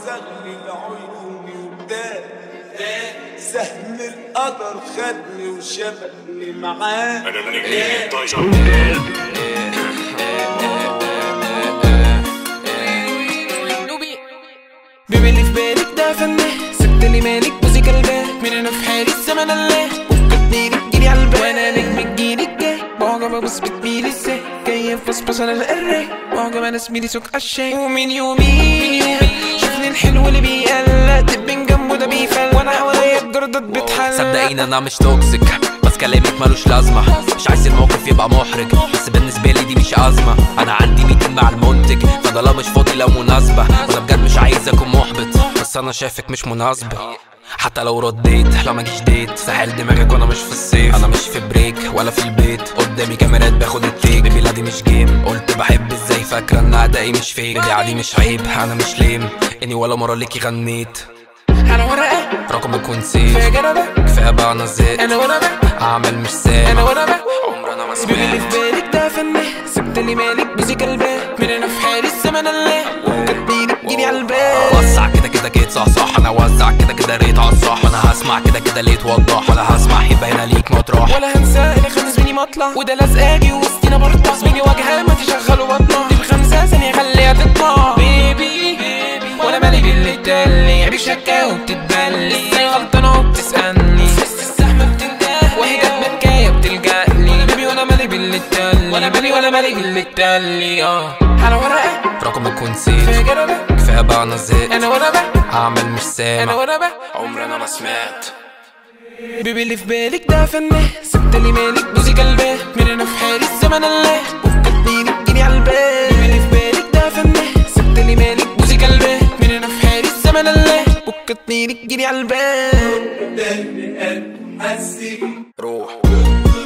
زغلل عيوني وبدال سهم القدر خدني وشبكني معاه انا من جديد طيب بيبي اللي في بالك ده فنان سبت لي مالك بوزي كلبان من انا في حالي الزمن الله وكتني لك جيلي على البال وانا نجم جيلي الجاي معجبة بس بتميلي ازاي جاية فصفص انا القراي معجبة انا زميلي سوق الشاي ومن يومين شوفني الحلو اللي بيقلق تبين جنبه ده بيفل وانا حواليا الجردات بتحلق صدقيني انا مش توكسيك بس كلامك ملوش لازمة مش عايز الموقف يبقى محرج بس بالنسبة لي دي مش أزمة أنا عندي ميتين مع المنتج فده لا مش فاضي لو مناسبة وأنا بجد مش عايز أكون محبط بس أنا شايفك مش مناسبة حتى لو رديت لا مجيش ديت ساحل دماغك وانا مش في الصيف انا مش في بريك ولا في البيت قدامي كاميرات باخد التيك بيبي لا دي مش جيم قلت بحب ازاي فاكره ان ادائي مش فيك دي عادي مش عيب انا مش ليم اني ولا مره ليكي غنيت انا ورقة رقمك ونسيت في جنبك كفايه بقى انا زهقت انا وانا بقى اعمل مش انا سامع وانا بقى عمر انا ما بيبي اللي سمعت في بالك ده فنان سبت لي مالك بوزي كلبان من انا في حالي الزمن الله وكتني لك جيلي على البال وسع كده كده جيت صح صح انا وزع كده كده ريت على الصح انا هسمع كده كده ليه توضح ولا هسمع يبقى هنا ليك مطرح ولا هنسى انا خمس زميلي مطلع وده لازقاجي وسطينا برطع زميلي واجهه ما تشغلوا بطنه دي بخمسة ثانية خليها تطلع بيبي وانا مالي باللي تالي عيبي شكا وبتتبلي ازاي غلطانة وبتسألني السحمة بتنتهي وهي جت بكاية بتلجأ لي بيبي وانا مالي باللي تالي وانا مالي وانا مالي باللي تالي اه على ورقة رقمك في ونسيت جنبك كفايه بقى انا زهقت انا وانا بقى هعمل مش انا سامع وانا بقى عمر انا ما سمعت بيبي اللي في بالك ده فنان سبت لي مالك بوزي كلبان من انا في حالي الزمن الله وكتني لك جيلي على البال بيبي اللي في بالك ده فنان سبت لي مالك بوزي كلبان من انا في حالي الزمن الله وكتني لك جيلي على البال قلبي قلب حسي روح